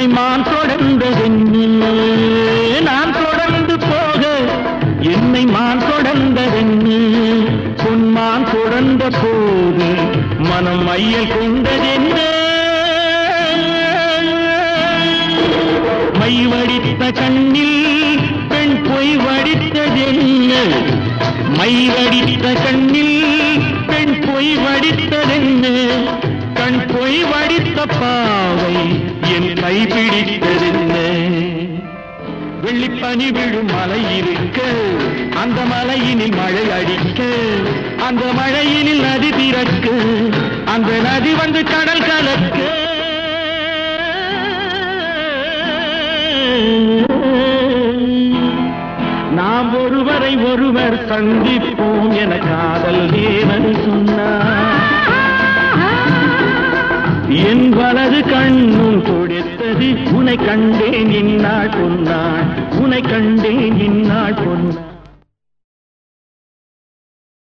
என்னை மான் தொடர்ந்ததென்ன நான் தொடர்ந்து போக என்னை மான் தொடர்ந்ததென்ன பொன்மான் தொடர்ந்த போது மனம் மையல் கொண்டதென்ன மை வடித்த கண்ணில் பெண் பொய் வடித்ததென்ன மை வடித்த கண்ணில் பெண் பொய் வடித்ததென்ன கண் பொய் வடித்த பாவை என் கை பிடித்ததென்ன வெள்ளிப்பனி விழும் மலை இருக்க அந்த மலையினில் மழை அடிக்க அந்த மழையினில் நதி திறக்க அந்த நதி வந்து கடல் கலக்க நாம் ஒருவரை ஒருவர் சந்திப்போம் என காதல் தேவன் சொன்னார் என் வலது கண்ணும் கொடுத்தது உனை கண்டேன் இந்நாள் பொன்னாள் உனை கண்டேன் இந்நாள் பொன்னாள்